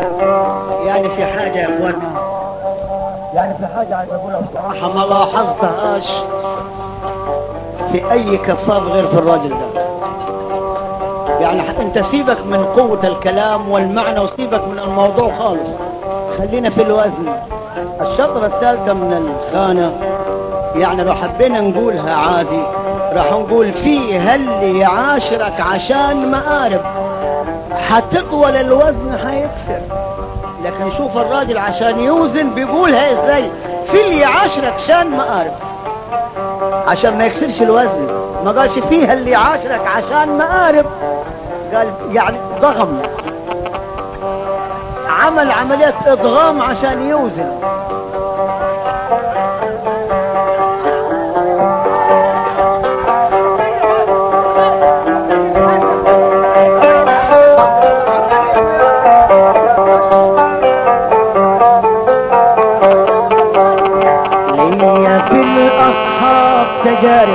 يعني في حاجة يا اخوانا يعني في حاجة عايز اقولها بصراحة ما لاحظتهاش في اي كفاف غير في الراجل ده يعني انت سيبك من قوة الكلام والمعنى وسيبك من الموضوع خالص خلينا في الوزن الشطرة الثالثة من الخانة يعني لو حبينا نقولها عادي راح نقول فيه هل يعاشرك عشان مقارب حتطول الوزن حيكسر لكن شوف الراجل عشان يوزن بيقولها ازاي في اللي يعاشرك شان مقارب عشان ما يكسرش الوزن ما قالش فيها اللي يعاشرك عشان مقارب قال يعني ضغم عمل عملية اضغام عشان يوزن ليا في الأصحاب تجارب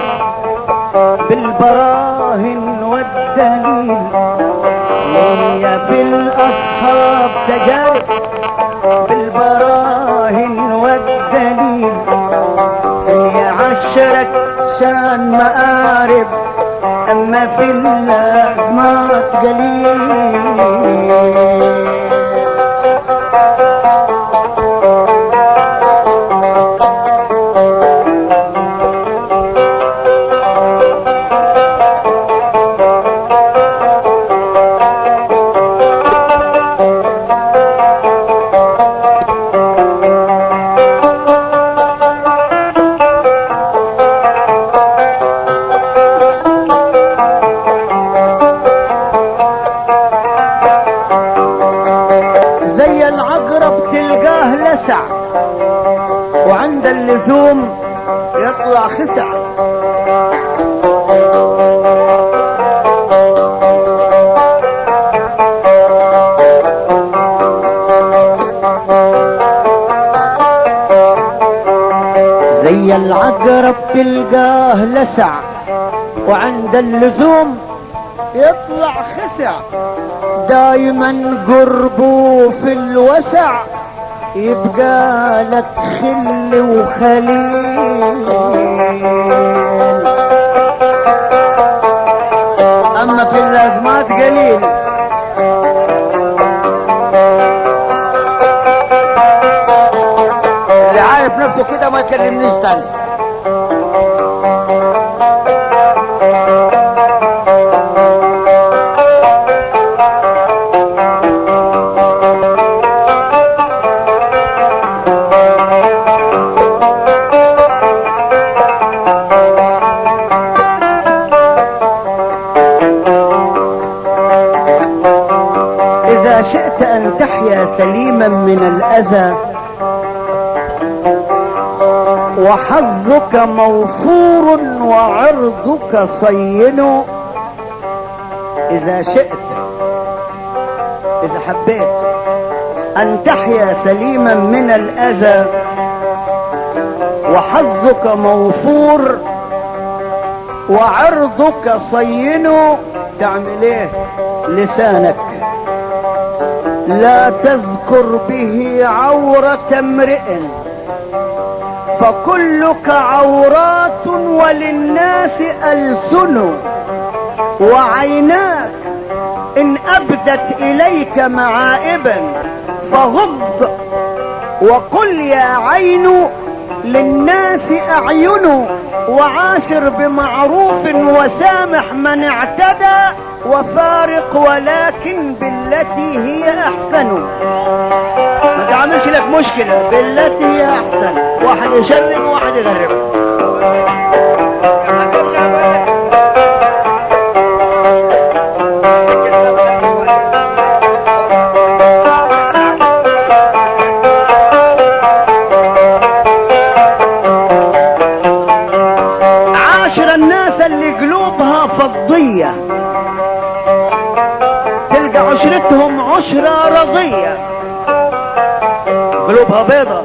بالبراهن والدليل ليا في الأصحاب تجارب بالبراهن والدليل اللي عشرك شان مقارب أما في الأزمات قليل زي العقرب تلقاه لسع وعند اللزوم يطلع خسع زي العقرب تلقاه لسع وعند اللزوم يطلع خسع دايما قربه في الوسع يبقى لك خل وخليل اما في الازمات قليل اللي عارف نفسه كده ما يكلمنيش تاني إذا شئت أن تحيا سليما من الأذى وحظك موفور وعرضك صين إذا شئت إذا حبيت أن تحيا سليما من الأذى وحظك موفور وعرضك صين تعمل ايه لسانك لا تذكر به عورة امرئ فكلك عورات وللناس ألسن وعيناك إن أبدت إليك معائبا فغض وقل يا عين للناس أعين وعاشر بمعروف وسامح من اعتدى وفارق ولكن بالتي هي أحسن ما تعملش لك مشكلة بالتي هي أحسن واحد يشرب وواحد يغرب عاشر الناس اللي قلوبها فضية تلقى عشرتهم عشرة رضية قلوبها بيضة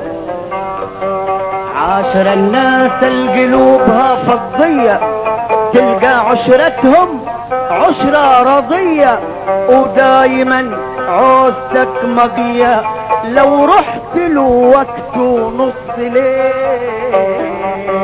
عاشر الناس اللي قلوبها فضية تلقى عشرتهم عشرة رضية ودايما عوزتك مضيع لو رحت له وقته نص ليل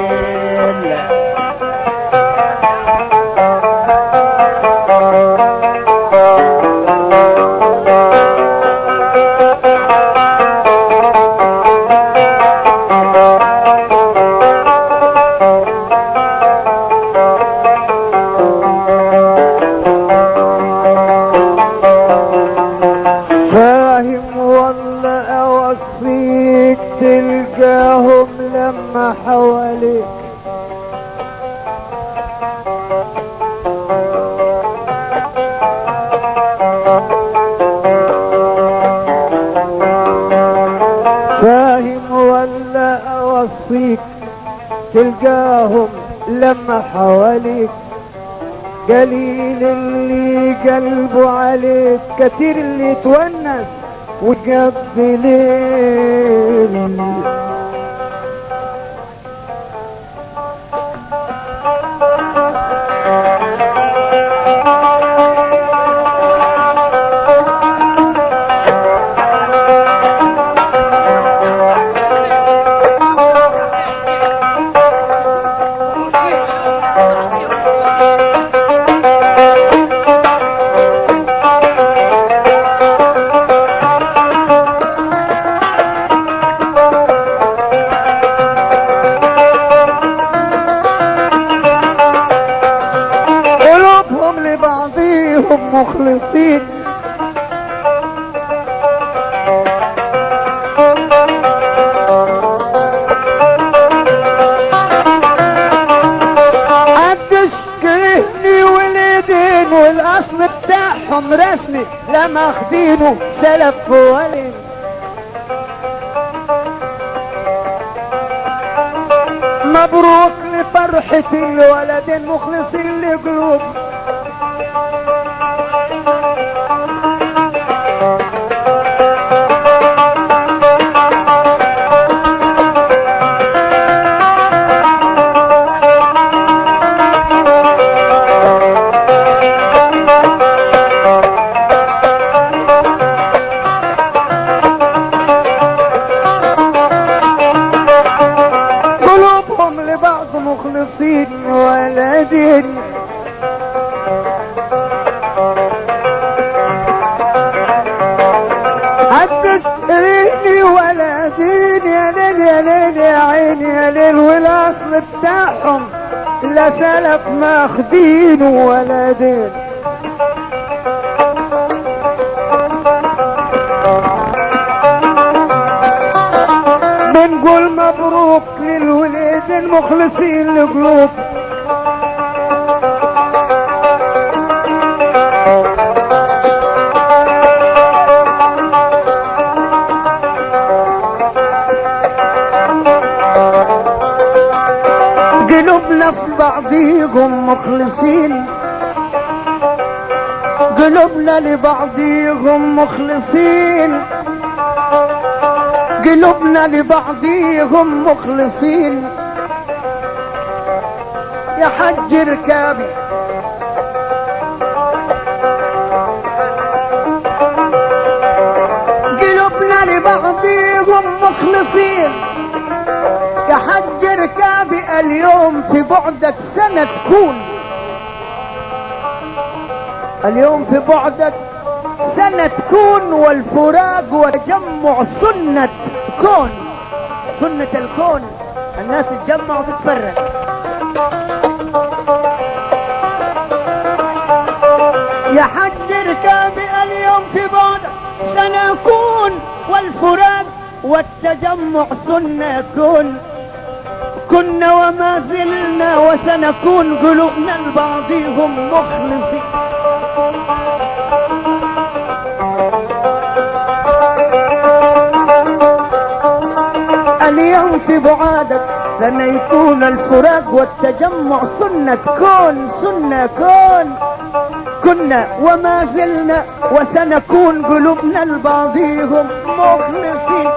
فاهم والله اوصيك تلقاهم لما حواليك فاهم ولا اوصيك تلقاهم لما حواليك قليل اللي قلبه عليك كتير اللي تونس وقضي ليل قلوبهم لبعضهم مخلصين محدش كرهني واليدين والاصل بتاعهم رسمي لا ماخدينه سلف ولي مبروك لفرحة الولد المخلصين لقلوب قلوبهم لبعض مخلصين ولدين حدث ريني ولا دين يا ليل يا ليل يا عيني يا ليل والاصل بتاعهم لا سلف ماخدين ولا دين بنقول مبروك للولاد المخلصين لقلوب قلوبنا في بعضيهم مخلصين قلوبنا لبعضيهم مخلصين قلوبنا لبعضيهم مخلصين يا حج ركابي قلوبنا لبعضيهم مخلصين يا حج ركابي اليوم في بعدك سنة تكون اليوم في بعدك سنة تكون والفراق وتجمع سنة كون سنة الكون الناس تجمع وتتفرق يا حج ركابي اليوم في بعدك سنكون والفراق والتجمع سنة كون كنا وما زلنا وسنكون قلوبنا لبعضهم مخلصين اليوم في بعادك سنيكون الفراق والتجمع سنة كون سنة كون كنا وما زلنا وسنكون قلوبنا لبعضهم مخلصين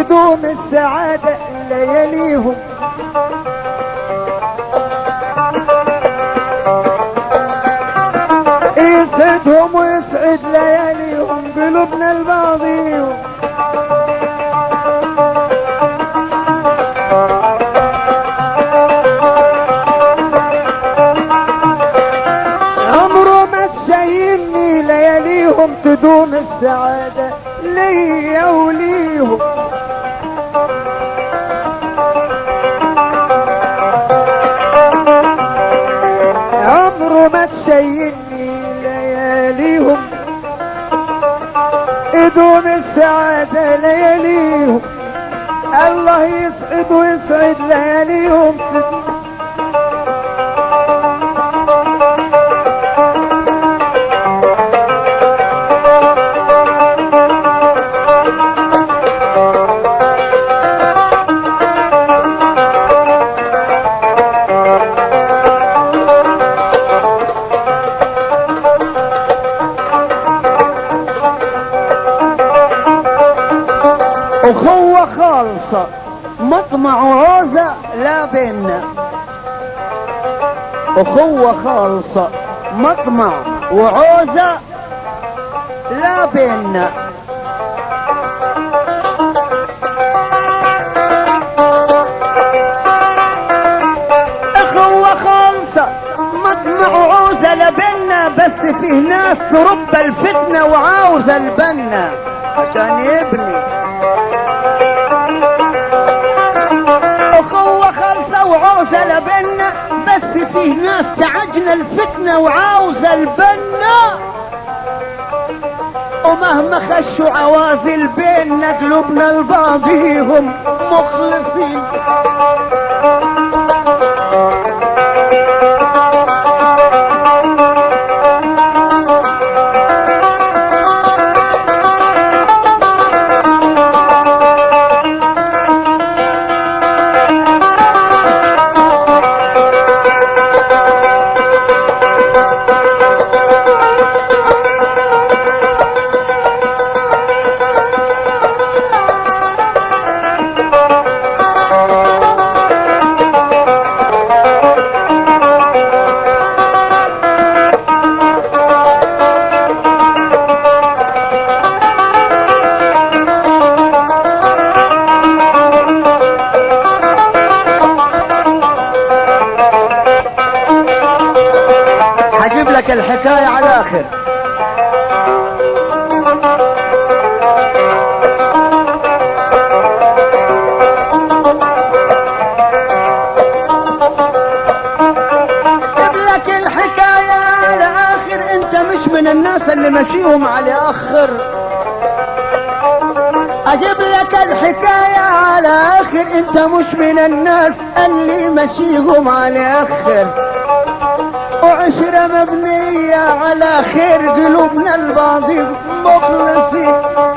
تدوم السعادة لياليهم يسعدهم ويسعد لياليهم قلوبنا الباضيهم عمره ما تشيلني لياليهم تدوم السعادة ليا وليهم عمره ما تشيلني لياليهم يدوم السعادة لياليهم الله يسعد ويسعد لياليهم أخوة خالصة مطمع وعوزة لا بيننا أخوة خالصة مطمع وعوزة لا بيننا أخوة خالصة مطمع وعوزة لا بيننا بس فيه ناس تربى الفتنة وعاوزة البنا عشان يبني أخوة خالصة وعوزة لبنا بس فيه ناس تعجنا الفتنة وعاوزة البنا ومهما خشوا عوازل بيننا قلوبنا لبعضيهم مخلصين هجيب لك الحكاية على آخر جيب لك الحكاية على آخر انت مش من الناس اللي ماشيهم على آخر اجيب لك الحكاية على آخر انت مش من الناس اللي ماشيهم على آخر وعشرة مبنية على خير قلوبنا الباضي مخلصين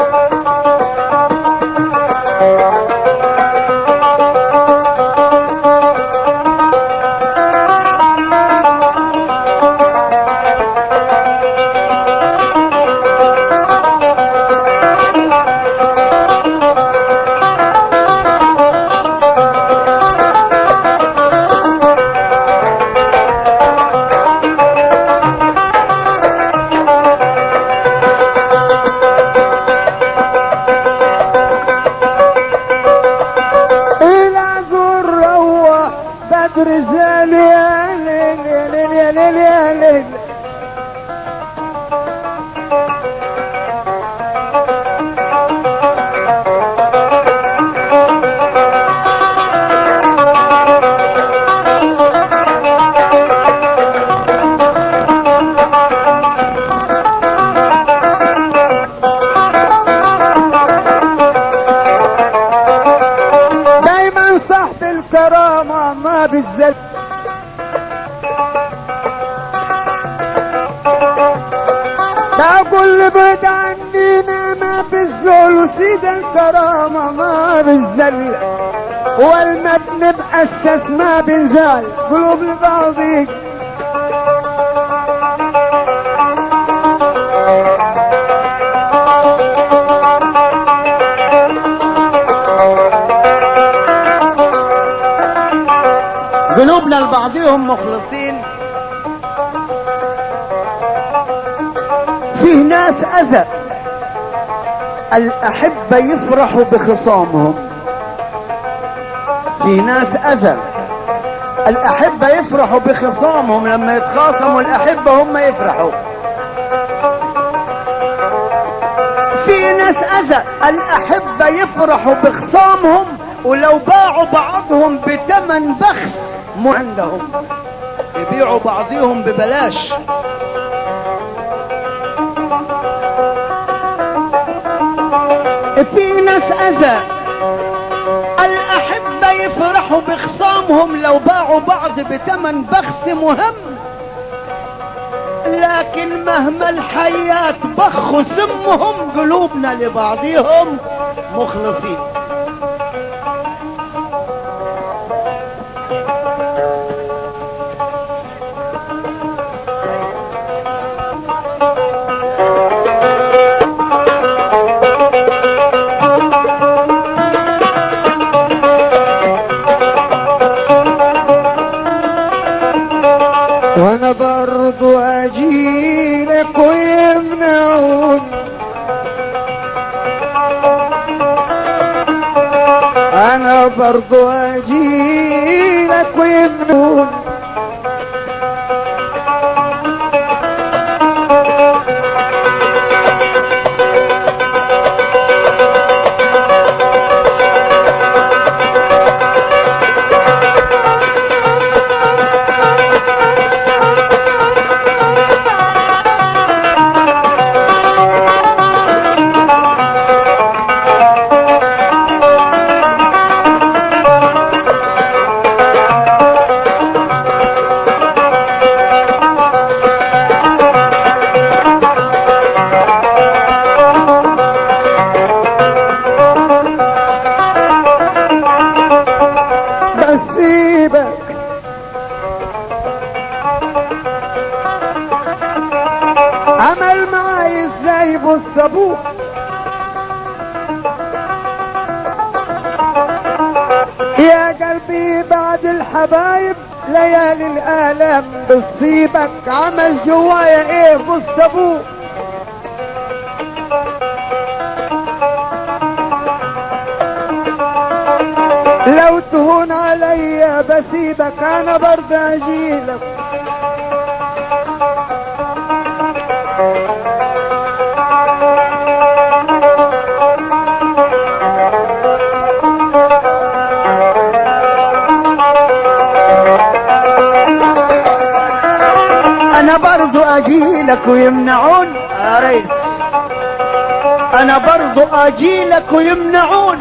إلى زور روح بدر زال يا ليل يا ليل يا ليل يا ليل دايما صاحب الكرامة ما بالزل بقول بعد عنينا ما بالزول وسيد الكرامة ما بالزل والمبنى بأسس ما بنزال قلوب لبعضي قلوبنا لبعضهم مخلصين فيه ناس اذى الاحبة يفرحوا بخصامهم في ناس اذى الاحبة يفرحوا بخصامهم لما يتخاصموا الاحبة هم يفرحوا في ناس اذى الاحبة يفرحوا بخصامهم ولو باعوا بعضهم بتمن بخس مو عندهم يبيعوا بعضهم ببلاش في ناس اذى الاحبة يفرحوا بخصامهم لو باعوا بعض بتمن بخس مهم لكن مهما الحياة بخوا سمهم قلوبنا لبعضهم مخلصين وانا برضو اجيلك ويمنعون انا برضو اجيلك ويمنعون بس سيبك عمل معي ازاي بص ابوك يا قلبي بعد الحبايب ليالي الالام بتصيبك عمل جوايا ايه بص ابوك لو تهون عليا بسيبك انا برضه اجيلك انا برضو اجيلك ويمنعون يا ريس انا برضو اجيلك ويمنعون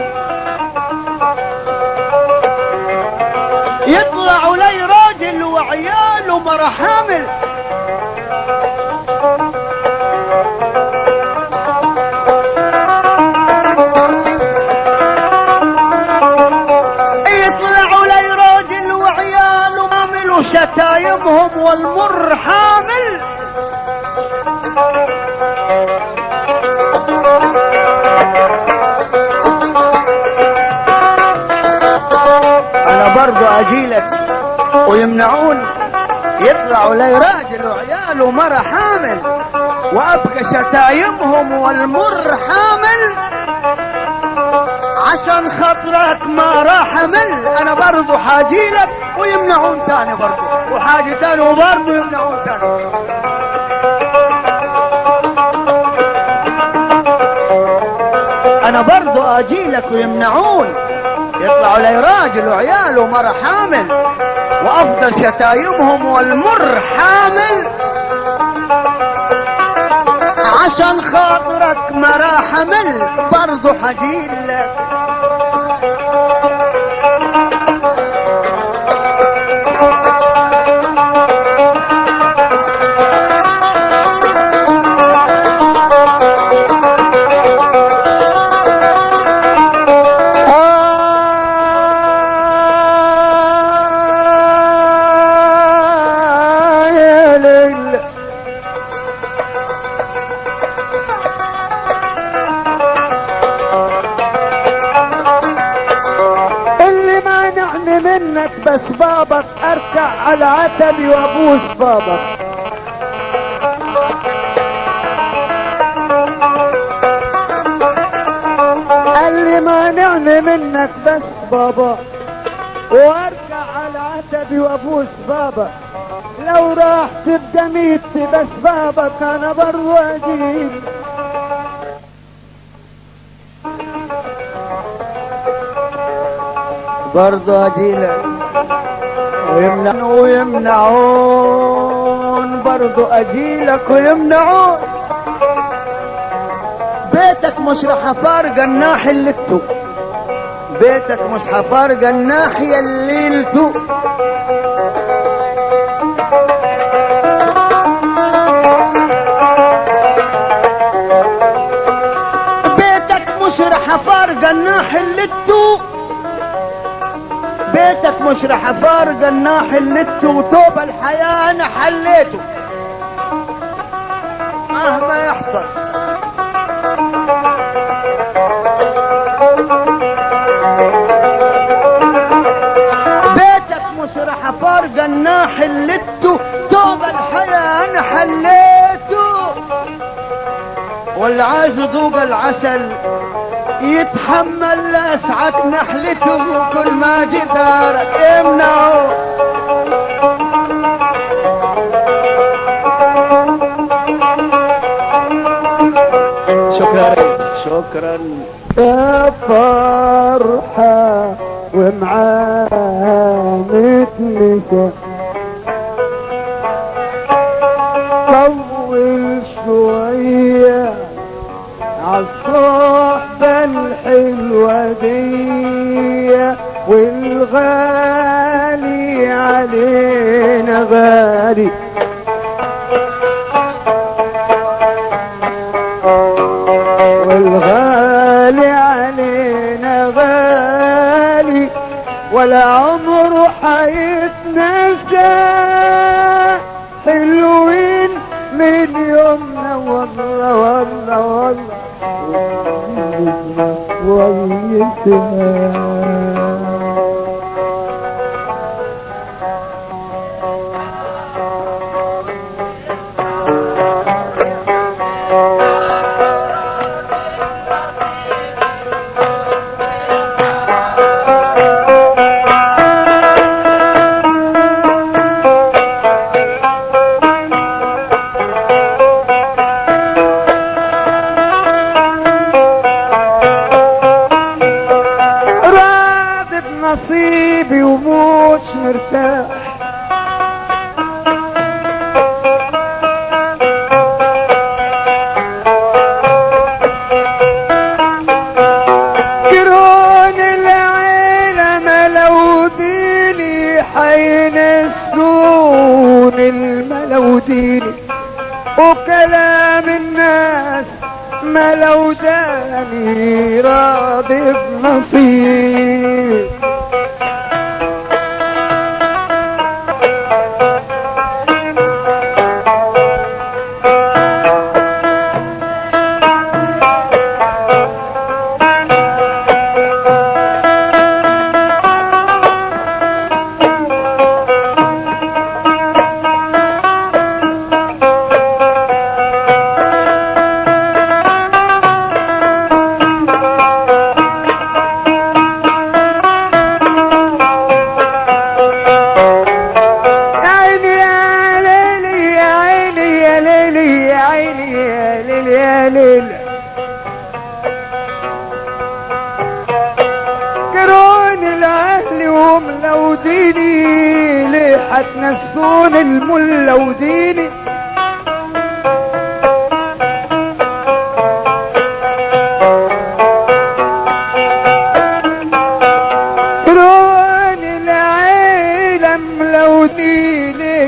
يطلعوا لي راجل وعياله مرة حامل يطلعوا لي راجل وعياله حامل وشتايمهم والمر حامل انا برضو اجيلك ويمنعون يطلعوا لي راجل وعيال ومرة حامل وابقى شتايمهم والمر حامل عشان خاطرك ما راح امل انا برضو حاجيلك ويمنعون تاني برضو وحاجة تاني وبرضو يمنعون تاني انا برضو اجيلك ويمنعون يطلعوا لي راجل وعيال ومرة حامل وافضل شتايمهم والمر حامل عشان خاطرك ما راح امل برضو حجيلك آه يا ليل بس بابك اركع على عتبي وابوس بابك قال لي مانعني منك بس بابا وارجع على عتبي وابوس بابا لو راح تبقى ميتي بس بابك انا برضو اجيب برضه اجيلك ويمنع ويمنعون برضه اجيلك ويمنعون بيتك مش رح افارق الناحية اللي انتو بيتك مش هفارق الناحية اللي انتو بيتك مش رح افارق الناحية اللي انتو بيتك مش رح افارق الناحية اللي انتو وتوب الحياة انا حليته مهما يحصل بيتك مش رح افارق الناحية اللي انتو توب الحياة انا حليته واللي عايز يذوق العسل يتحمل لأسعة نحلته كل ما جدارك يمنعه شكرا يا ريس شكرا يا فرحة ومعاه متنسة طول شوية عالصحبة الحلوة دي والغالي علينا غالي والغالي علينا غالي ولا عمره حيتنسى حلوين من يومنا والله والله والله كويسنا راضي بنصيبي وموش مرتاح كرون العيلة ملوديني حينسون الملوديني وكلام الناس ملوداني راضي بنصيب عيني يا ليلي يا عيني يا ليلي يا عيني يا ليلي يا ليلي كرون الاهل وملوديني ليه حتنسون الملوديني كرون العيلة ملوديني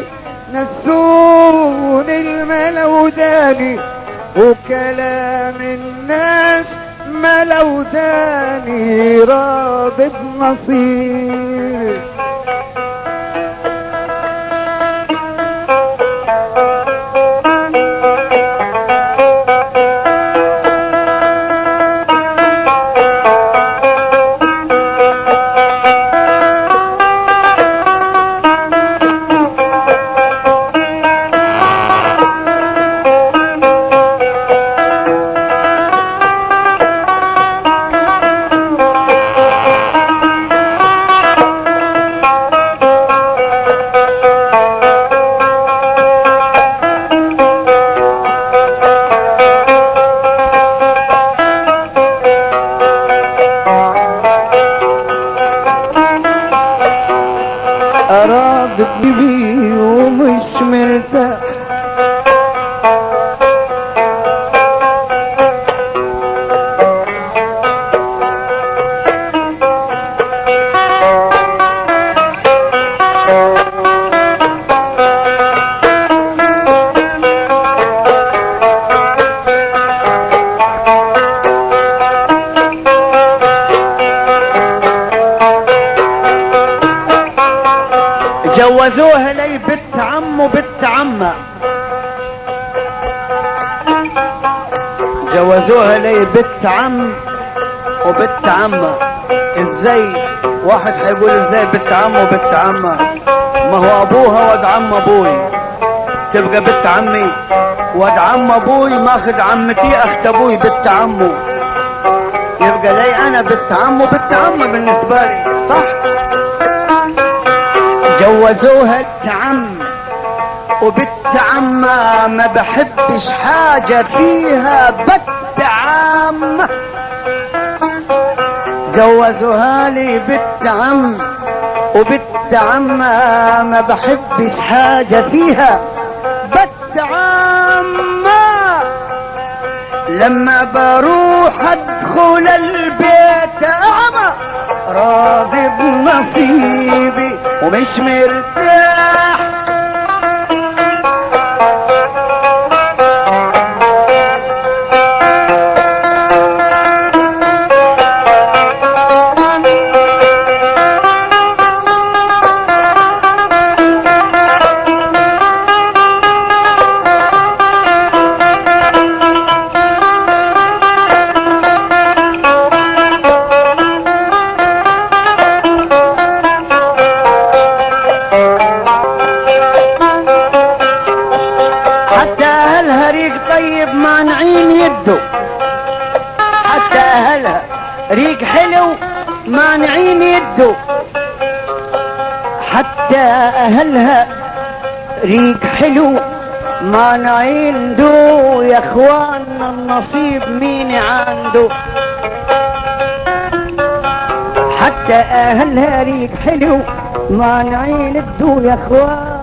نسون الملوداني وكلام الناس ملوداني راضي بنصيب بيه ومش مرتاح جوزوها لي بنت عم وبنت عمة جوزوها لي بنت عم وبنت عمة ازاي واحد هيقول ازاي بنت عم وبنت عمة ما هو ابوها ود عم ابوي تبقى بنت عمي ود عم ابوي ماخد عمتي اخت ابوي بنت عمه يبقى لي انا بنت عم وبنت عمة بالنسبة لي صح جوزوها بنت عم وبنت عمة ما بحبش حاجة فيها بنت عم جوزوها لي بنت عم وبنت عمة ما بحبش حاجة فيها بنت عمة لما بروح ادخل البيت اعمى راضي بنصيبي ومش مرتاح حتى اهلها ريق طيب مانعين يده حتى اهلها ريق حلو مانعين يده حتى اهلها ريق حلو مانعين دو يا اخوانا النصيب مين عنده حتى اهلها ريق حلو مانعين الدو يا اخوان